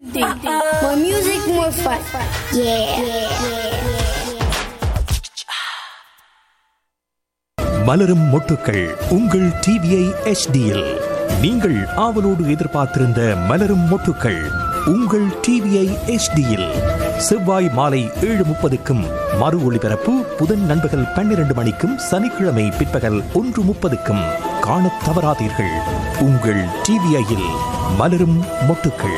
More music, more fun. Yeah. மலரும் மொட்டுக்கள் உங்கள் டிவிஐ எச்டியில் நீங்கள் ஆவலோடு எதிர்பார்த்திருந்த மலரும் மொட்டுக்கள் உங்கள் டிவிஐ எச்டியில் செவ்வாய் மாலை ஏழு முப்பதுக்கும் மறு ஒளிபரப்பு புதன் நண்பகல் பன்னிரண்டு மணிக்கும் சனிக்கிழமை பிற்பகல் ஒன்று முப்பதுக்கும் காணத் தவறாதீர்கள் உங்கள் டிவிஐயில் மலரும் மொட்டுக்கள்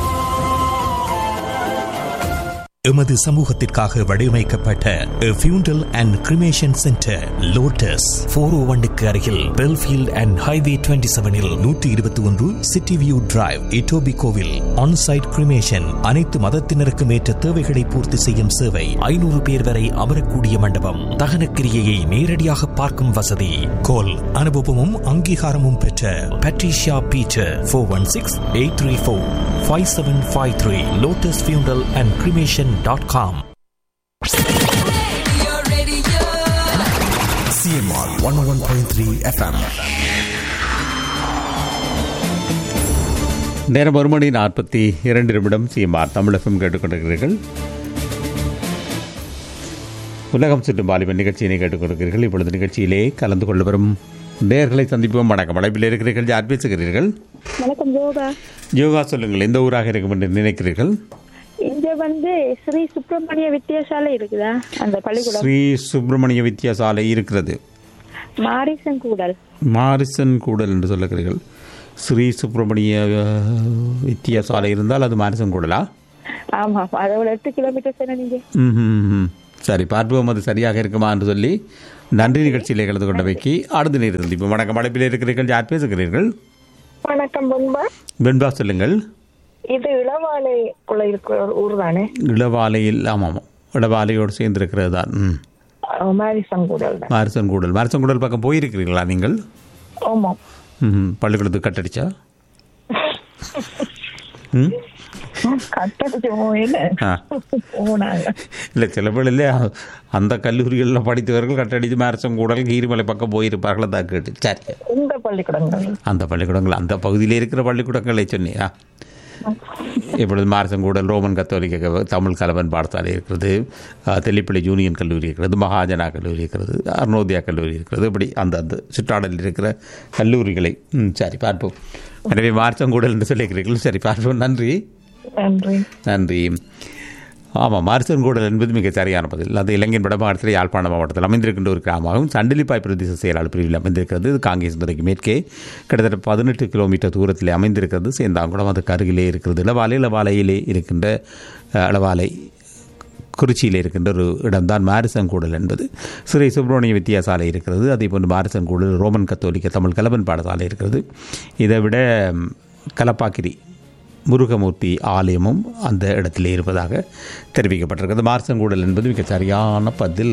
எமது சமூகத்திற்காக வடிவமைக்கப்பட்ட funeral and cremation centre Lotus four O ஒன்னுக்கு அருகில் பெல்ஃபீல்ட் அண்ட் ஹைவே டுவெண்ட்டி செவனில் நூற்றி இருபத்தி ஒன்று சிட்டி வியூ டிரைவ் இட்டோபி கோவில் ஆன்சைட் கிரிமேஷன் அனைத்து மதத்தினருக்கும் ஏற்ற தேவைகளை பூர்த்தி செய்யும் சேவை ஐநூறு பேர் வரை அமரக்கூடிய மண்டபம் தகனக்கிரியையை நேரடியாக பார்க்கும் வசதி கோல் அனுபவமும் அங்கீகாரமும் பெற்ற Patricia Peter four one six eight three four five seven five three Lotus funeral and cremation dot com CMR 101.3 FM. நேரம் ஒரு மணி நாற்பத்தி இரண்டு நிமிடம் சிஎம்ஆர் தமிழகம் கேட்டுக்கொண்டிருக்கிறீர்கள் உலகம் சுற்றும் வாலிபன் நிகழ்ச்சியினை கேட்டுக்கொண்டிருக்கிறீர்கள் இப்பொழுது நிகழ்ச்சியிலே கலந்து கொள்ள வரும் நேர்களை சந்திப்போம் வணக்கம் அழைப்பில் இருக்கிறீர்கள் யார் பேசுகிறீர்கள் வணக்கம் யோகா யோகா சொல்லுங்கள் எந்த ஊராக இருக்கும் என்று நினைக்கிறீர்கள் இங்க வந்து ஸ்ரீ சுப்பிரமணிய வித்தியாசாலை இருக்குதா அந்த பள்ளிக்கூடம் ஸ்ரீ சுப்பிரமணிய வித்தியாசாலை இருக்கிறது மாரிசன் கூடல் மாரிசன் கூடல் என்று சொல்லுகிறீர்கள் ஸ்ரீ சுப்பிரமணிய அஹ், வித்தியாசாலை இருந்தால் அது மாரிசன் கூடலா ஆமா அதோட எட்டு கிலோமீட்டர் தானே நீங்க ம்ஹும். சரி பார்ப்போம் அது சரியாக இருக்குமா என்று சொல்லி நன்றி நிகழ்ச்சியிலே கலந்து கொண்டவைக்கு அடுத்த நேர் சந்திப்போம் வணக்கம் அழைப்பில் இருக்கிறீர்கள் யார் பேசுகிறீர்கள் வணக்கம் பொன்பா வெண்பா சொல்லுங்கள் இது இளவாலைக்குள்ள இருக்கிற ஒரு ஊர் தானே இளவாலையில் ஆமாம் இளவாலையோடு சேர்ந்திருக்கிறது தான் ம் மாரிசன் கூடல் தான் மாரிசன் கூடல் மாரிசன் கூடல் பக்கம் போயிருக்கிறீர்களா நீங்கள் ஆமா ம் பள்ளிக்கூடத்துக்கு கட்டடிச்சா ம் கட்டடிச்சு போயில ஆ போனாங்க இல்லை சில பேர் இல்லையா அந்த கல்லூரிகளில் படித்தவர்கள் கட்டடித்து மாரிசன் கூடல் கீரிமலை பக்கம் போயிருப்பார்கள் தான் கேட்டு சரி இந்த பள்ளிக்கூடங்கள் அந்த பள்ளிக்கூடங்கள் அந்த பகுதியில் இருக்கிற பள்ளிக்கூடங்களை சொன்னியா இப்பொழுது மாரசங்கூடல் ரோமன் கத்தோலிக்க தமிழ் கலவன் பாடசாலை இருக்கிறது அஹ், தெல்லிப்பள்ளி யூனியன் கல்லூரி இருக்கிறது மகாஜனா கல்லூரி இருக்கிறது அருணோதயா கல்லூரி இருக்கிறது இப்படி அந்த அந்த சுற்றாடலில் இருக்கிற கல்லூரிகளை ம், சரி பார்ப்போம் எனவே மார்ச்சங்கூடல் என்று சொல்லியிருக்கிறீர்கள் சரி பார்ப்போம் நன்றி நன்றி நன்றி ஆமாம் மார்சன்கூடல் என்பது மிக சரியான பதில் அது இலங்கையின் வடமாநிலத்தில் யாழ்ப்பாண மாவட்டத்தில் அமைந்திருக்கின்ற ஒரு கிராமமாகவும் சண்டிலிப்பாய் பிரதேச செயலாளர் பிரிவில் அமைந்திருக்கிறது இது காங்கேஸ் மலைக்கு மேற்கே கிட்டத்தட்ட பதினெட்டு கிலோமீட்டர் தூரத்தில் அமைந்திருக்கிறது சேந்தாங்குளம் அதுக்கு அருகிலே இருக்கிறது இளவாலை இளவாலையிலே இருக்கின்ற அஹ், இளவாலை குறிச்சியில் இருக்கின்ற ஒரு இடம்தான் மாரிசங்கூடல் என்பது ஸ்ரீ சுப்பிரமணிய வித்தியாசாலை இருக்கிறது அதே போன்று மாரிசங்கூடல் ரோமன் கத்தோலிக்க தமிழ் கலவன் பாடசாலை இருக்கிறது இதை விட ம், கலப்பாக்கிரி முருகமூர்த்தி ஆலயமும் அந்த இடத்திலே இருப்பதாக தெரிவிக்கப்பட்டிருக்கிறது மார்சங்கூடல் என்பது மிக சரியான பதில்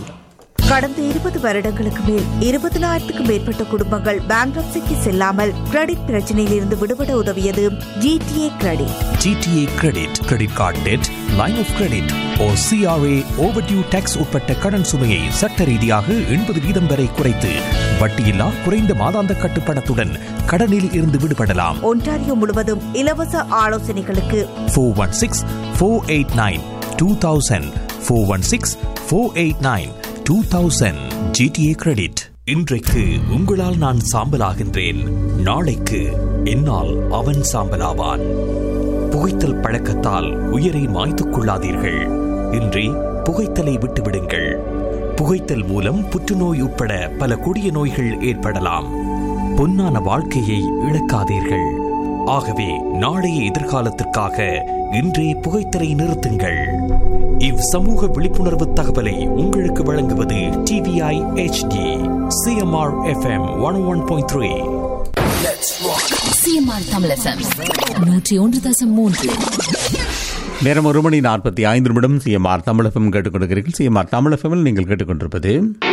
கடந்த இருபது வருடங்களுக்கு மேல் இருபதனாயிரத்துக்கும் மேற்பட்ட குடும்பங்கள் பேங்க்ரப்சிக்கு செல்லாமல் கிரெடிட் பிரச்சனையில் இருந்து விடுபட உதவியது GTA credit GTA credit credit card debt line of credit or CRA overdue tax உட்பட்ட கடன் சுமையை சட்ட ரீதியாக எண்பது வீதம் வரை குறைத்து வட்டியில்லா குறைந்த மாதாந்த கட்டுப்பணத்துடன் கடனில் இருந்து விடுபடலாம் ஒன்டாரியோ முழுவதும் இலவச ஆலோசனைகளுக்கு four one six four eight nine two thousand four one six four eight nine two thousand GTA credit இன்றைக்கு உங்களால் நான் சாம்பலாகின்றேன் நாளைக்கு என்னால் அவன் சாம்பலாவான் புகைத்தல் பழக்கத்தால் உயிரை மாய்த்துக் கொள்ளாதீர்கள் இன்றி புகைத்தலை விட்டுவிடுங்கள் புகைத்தல் மூலம் புற்றுநோய் உட்பட பல கொடிய நோய்கள் ஏற்படலாம் பொன்னான வாழ்க்கையை இழக்காதீர்கள் ஆகவே நாளைய எதிர்காலத்திற்காக இன்றே புகைத்தலை நிறுத்துங்கள் இவ் சமூக விழிப்புணர்வு தகவலை உங்களுக்கு வழங்குவது TVI HD CMR FM one one point three CMR Tamil FM நூற்றி ஒன்று தசம் மூன்று நேரம் ஒரு மணி நாற்பத்தி ஐந்து நிமிடம் சிஎம்ஆர் தமிழகம் கேட்டுக்கொண்டிருக்கிறீர்கள் சிஎம்ஆர் தமிழகமில் நீங்கள் கேட்டுக்கொண்டிருப்பது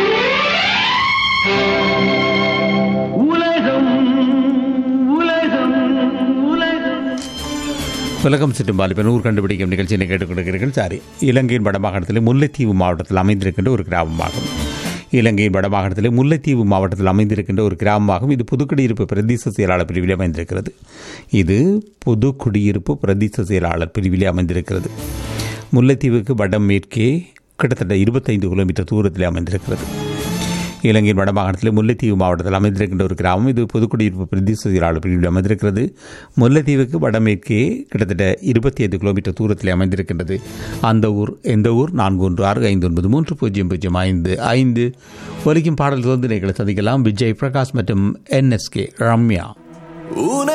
உலகம் சுற்றும் வாலிபன் ஊர் கண்டுபிடிக்கும் நிகழ்ச்சியினை கேட்டுக்கொண்டிருக்கிறீர்கள் சாரி இலங்கையின் வடமாகாணத்தில் முல்லைத்தீவு மாவட்டத்தில் அமைந்திருக்கின்ற ஒரு கிராமமாகும் இலங்கையின் வடமாகாணத்தில் முல்லைத்தீவு மாவட்டத்தில் அமைந்திருக்கின்ற ஒரு கிராமமாகும் இது புதுக்குடியிருப்பு பிரதேச செயலாளர் பிரிவில் அமைந்திருக்கிறது இது புதுக்குடியிருப்பு பிரதேச செயலாளர் பிரிவிலே அமைந்திருக்கிறது முல்லைத்தீவுக்கு வடம் மேற்கே கிட்டத்தட்ட இருபத்தைந்து கிலோமீட்டர் தூரத்தில் அமைந்திருக்கிறது இலங்கையின் வடமாகாணத்தில் முல்லைத்தீவு மாவட்டத்தில் அமைந்திருக்கின்ற ஒரு கிராமம் இது புதுக்குடியிருப்பு பிரதேச செயலாளர் பிரிவில் அமைந்திருக்கிறது முல்லைத்தீவுக்கு வடமேற்கே கிட்டத்தட்ட இருபத்தி ஐந்து கிலோமீட்டர் தூரத்தில் அமைந்திருக்கின்றது அந்த ஊர் எந்த ஊர் நான்கு ஒன்று ஆறு ஐந்து ஒன்பது மூன்று பூஜ்ஜியம் பூஜ்ஜியம் ஐந்து ஐந்து ஒலிக்கும் பாடல் தொடர்ந்து நீங்கள் சந்திக்கலாம் விஜய் பிரகாஷ் மற்றும் என்எஸ்கே ரம்யா உன